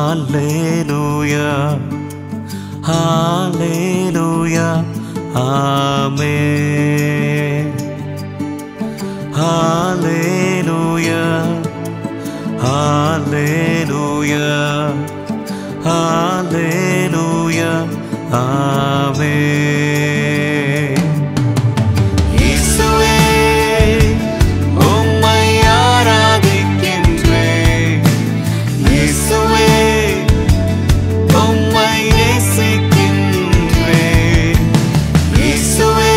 Hallelujah. Hallelujah. Amen. Hallelujah. Hallelujah. Hallelujah. Amen. இயேசுவே உம்மை ஆராதிக்கின்றேன் இயேசுவே உம்மை நேசிக்கின்றேன் இயேசுவே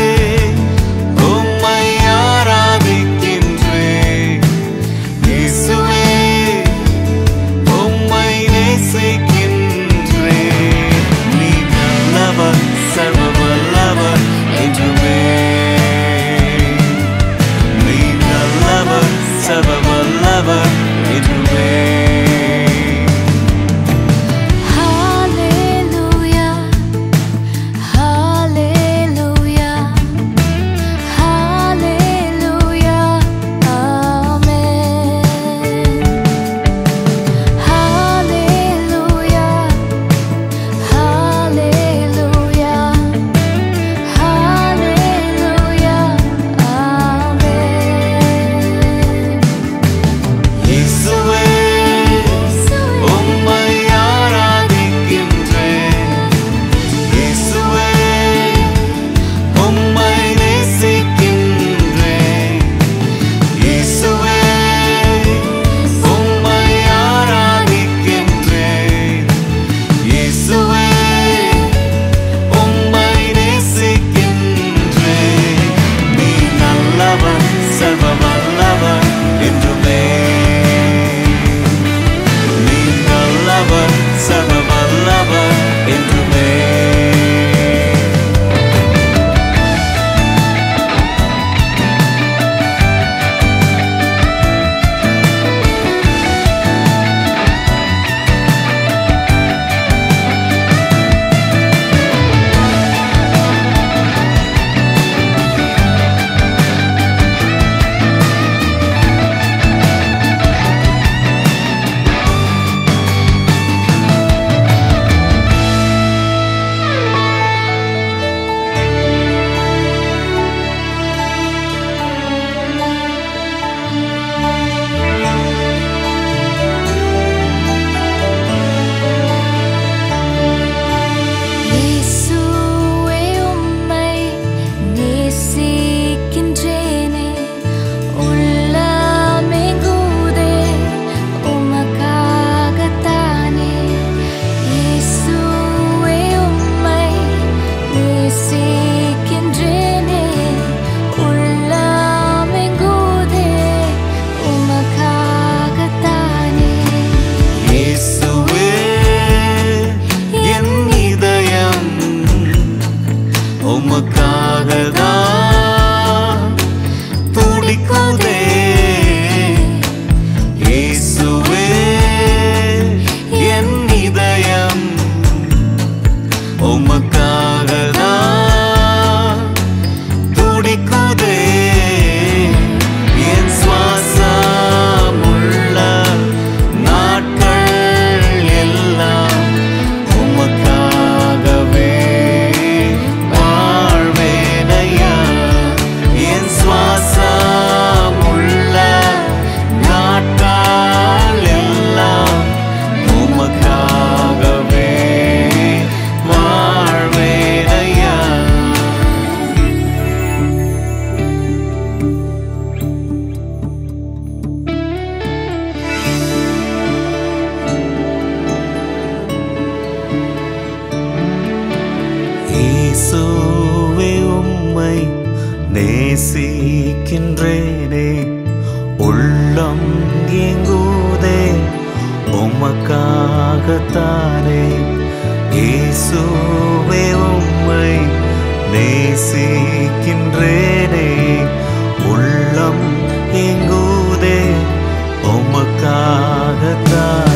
உம்மை ஆராதிக்கின்றேன் இயேசுவே உம்மை நேசிக்கின்றேன் நீ நல்லவர் சர்வ வல்லவர் என்றுமே நீ நல்லவர் சர்வ வல்லவர் என்றுமே Hallelujah, Hallelujah, Hallelujah, Amen. Hallelujah, Hallelujah, Hallelujah, Amen. இயேசுவே உம்மை ஆராதிக்கின்றேன் இயேசுவே உம்மை நேசிக்கின்றேன் இயேசுவே உம்மை ஆராதிக்கின்றேன் இயேசுவே உம்மை நேசிக்கின்றேன் நீ நல்லவர் சர்வ வல்லவர் என்றுமே நீ நல்லவர் சர்வ வல்லவர் என்றுமே இயேசுவே உம்மை நேசிக்கின்றேனே உள்ளமெங்குதே உமக்காகத்தானே இயேசுவே உம்மை நேசிக்கின்றேனே உள்ளமெங்குதே உமக்காகத்தானே இயேசுவே என் இதயம் உமக்காகதான் துடிக்குதே இயேசுவே என் இதயம் உமக்காகதான் துடிக்குதே என் சுவாசமுள்ள நாட்கள் எல்லாம் உமக்காகவே வாழ்வேனையா என் சுவாசமுள்ள நாட்கள் எல்லாம் உமக்காகவே வாழ்வேனையா இயேசுவே உம்மை நேசிக்கின்றேனே உள்ளம் எங்குதே உமக்காகத்தானே இயேசுவே உம்மை நேசிக்கின்றேனே உள்ளம் எங்குதே உமக்காகத்தானே